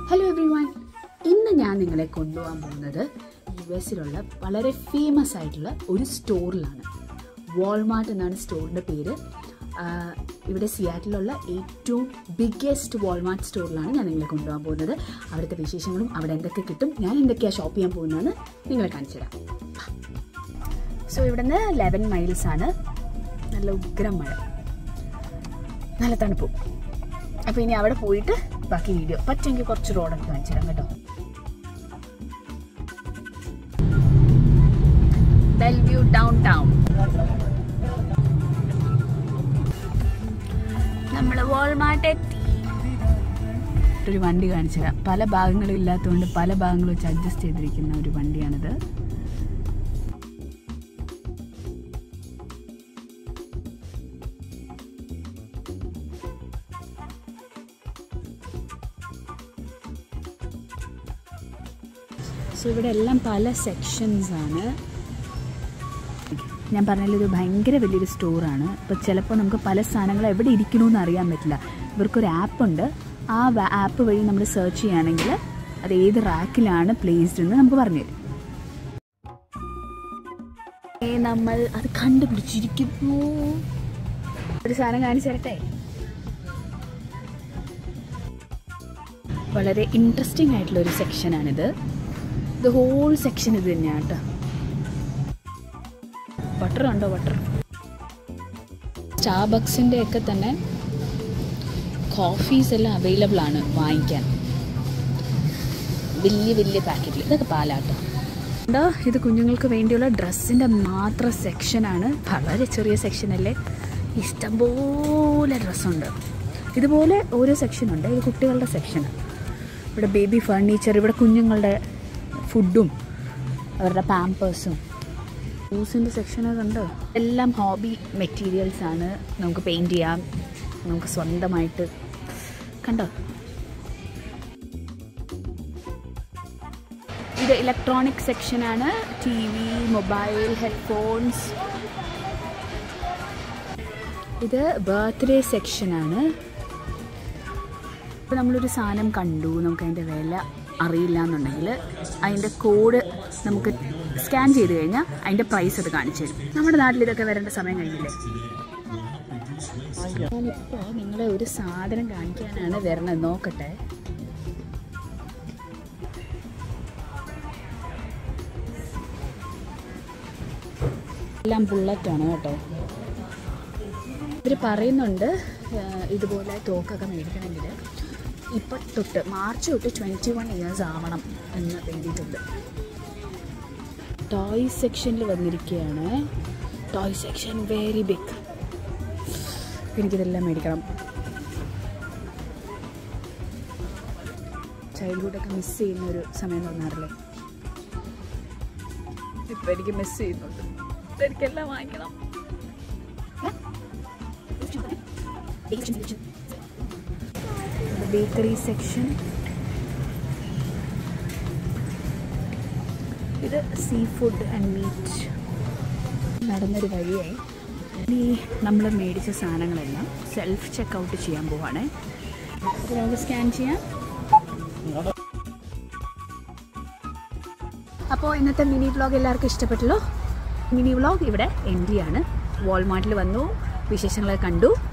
hello every one ഇന്ന് ഞാൻ നിങ്ങളെ കൊണ്ടുപോകാൻ പോകുന്നത് യു എസിലുള്ള വളരെ ഫേമസ് ആയിട്ടുള്ള ഒരു സ്റ്റോറിലാണ് വാൾമാർട്ട് എന്നാണ് സ്റ്റോറിൻ്റെ പേര് ആഹ് ഇവിടെ സിയാറ്റിലുള്ള ഏറ്റവും ബിഗ്ഗസ്റ്റ് വാൾമാർട്ട് സ്റ്റോറിലാണ് ഞാൻ നിങ്ങളെ കൊണ്ടുപോകാൻ പോകുന്നത് അവിടുത്തെ വിശേഷങ്ങളും അവിടെ എന്തൊക്കെ കിട്ടും ഞാൻ എന്തൊക്കെയാണ് ഷോപ്പ് ചെയ്യാൻ പോകുന്നതെന്ന് നിങ്ങളെ കാണിച്ചു തരാം സോ ഇവിടുന്ന് ലെവൻ മൈൽസ് ആണ് നല്ല ഉഗ്രം മഴ നല്ല തണുപ്പും അപ്പോൾ ഇനി അവിടെ പോയിട്ട് ബാക്കി വീഡിയോ പറ്റുമെങ്കിൽ കുറച്ച് റോഡൊക്കെ കാണിച്ചു തരാം കേട്ടോ ബെൽവ്യൂ ഡൗൺ ടൗൺ നമ്മൾ വാൾമാർട്ട് എത്തി ഒരു വണ്ടി കാണിച്ചു തരാം പല ഭാഗങ്ങളും ഇല്ലാത്തതുകൊണ്ട് പല ഭാഗങ്ങളും വെച്ച് അഡ്ജസ്റ്റ് ചെയ്തിരിക്കുന്ന ഒരു വണ്ടിയാണിത് സോ ഇവിടെ എല്ലാം പല സെക്ഷൻസ് ആണ് ഞാൻ പറഞ്ഞാൽ ഇത് ഭയങ്കര വലിയൊരു സ്റ്റോറാണ് അപ്പോൾ ചിലപ്പോൾ നമുക്ക് പല സാധനങ്ങൾ എവിടെ ഇരിക്കണമെന്ന് അറിയാൻ പറ്റില്ല ഇവർക്കൊരു ആപ്പുണ്ട് ആ ആപ്പ് വഴി നമ്മൾ സെർച്ച് ചെയ്യുകയാണെങ്കിൽ അത് ഏത് റാക്കിലാണ് പ്ലേസ്ഡ് എന്ന് നമുക്ക് പറഞ്ഞു തരും ഏ, നമ്മൾ അത് കണ്ടുപിടിച്ചിരിക്കുന്നു ഒരു സാധനം കാണിച്ചു തരട്ടെ വളരെ ഇൻട്രസ്റ്റിംഗ് ആയിട്ടുള്ള ഒരു സെക്ഷനാണിത് ഇത് ഹോൾ സെക്ഷൻ ഇത് തന്നെയാണ് കേട്ടോ ബട്ടർ ഉണ്ടോ ബട്ടർ സ്റ്റാർബക്സിൻ്റെ ഒക്കെ തന്നെ കോഫീസ് എല്ലാം അവൈലബിൾ ആണ് വാങ്ങിക്കാൻ വലിയ വലിയ പാക്കറ്റിൽ ഇതൊക്കെ പാലാട്ടോ ഉണ്ടോ ഇത് കുഞ്ഞുങ്ങൾക്ക് വേണ്ടിയുള്ള ഡ്രസ്സിൻ്റെ മാത്രം സെക്ഷനാണ് വളരെ ചെറിയ സെക്ഷനല്ലേ ഇഷ്ടംപോലെ ഡ്രസ്സുണ്ട് ഇതുപോലെ ഓരോ സെക്ഷനുണ്ട് ഇത് കുട്ടികളുടെ സെക്ഷനാണ് ഇവിടെ ബേബി ഫർണിച്ചർ ഇവിടെ കുഞ്ഞുങ്ങളുടെ ഫുഡും അവരുടെ പാമ്പേഴ്സും ഷൂസിൻ്റെ സെക്ഷനൊക്കെ ഉണ്ട് എല്ലാം ഹോബി മെറ്റീരിയൽസ് ആണ് നമുക്ക് പെയിൻറ് ചെയ്യാം നമുക്ക് സ്വന്തമായിട്ട് കണ്ടോ ഇത് ഇലക്ട്രോണിക് സെക്ഷനാണ് ടി വി മൊബൈൽ ഹെഡ്ഫോൺസ് ഇത് ബർത്ത്ഡേ സെക്ഷനാണ് ഇപ്പോൾ നമ്മളൊരു സാധനം കണ്ടു നമുക്ക് അതിൻ്റെ വില അറിയില്ല എന്നുണ്ടെങ്കിൽ അതിൻ്റെ കോഡ് നമുക്ക് സ്കാൻ ചെയ്ത് കഴിഞ്ഞാൽ അതിൻ്റെ പ്രൈസ് അത് കാണിച്ചു തരും നമ്മുടെ നാട്ടിൽ ഇതൊക്കെ വരേണ്ട സമയം കഴിഞ്ഞില്ലേ ഞാനിപ്പോൾ നിങ്ങളെ ഒരു സാധനം കാണിക്കാനാണ് വരണത് നോക്കട്ടെ എല്ലാം ബുള്ളറ്റാണ് കേട്ടോ ഇവർ പറയുന്നുണ്ട് ആ, ഇതുപോലെ തോക്കൊക്കെ മേടിക്കണമെങ്കിൽ ഇപ്പം തൊട്ട് മാർച്ച് തൊട്ട് ട്വൻറ്റി വൺ ഇയേഴ്സ് ആവണം എന്ന് എഴുതിയിട്ടുണ്ട് ടോയ് സെക്ഷനിൽ വന്നിരിക്കുകയാണ് ടോയ് സെക്ഷൻ വെരി ബിഗ് എനിക്കിതെല്ലാം മേടിക്കണം ചൈൽഡ്ഹുഡൊക്കെ മിസ് ചെയ്യുന്ന ഒരു സമയം തോന്നാറില്ലേ ഇപ്പം എനിക്ക് മിസ് ചെയ്യുന്നുണ്ട് ഇപ്പം എനിക്കെല്ലാം വാങ്ങിക്കണം ബേക്കറി സെക്ഷൻ ഇത് സീ ഫുഡ് ആൻഡ് മീറ്റ് നടന്നൊരു വഴിയായി ഇനി നമ്മൾ മേടിച്ച സാധനങ്ങളെല്ലാം സെൽഫ് ചെക്ക് ഔട്ട് ചെയ്യാൻ പോവാണ് അപ്പോൾ നമുക്ക് സ്കാൻ ചെയ്യാം അപ്പോൾ ഇന്നത്തെ മിനി വ്ളോഗ് എല്ലാവർക്കും ഇഷ്ടപ്പെട്ടല്ലോ മിനി വ്ളോഗ് ഇവിടെ എൻഡ് ചെയ്യാണ് വാൾമാർട്ടിൽ വന്നു വിശേഷങ്ങളൊക്കെ കണ്ടു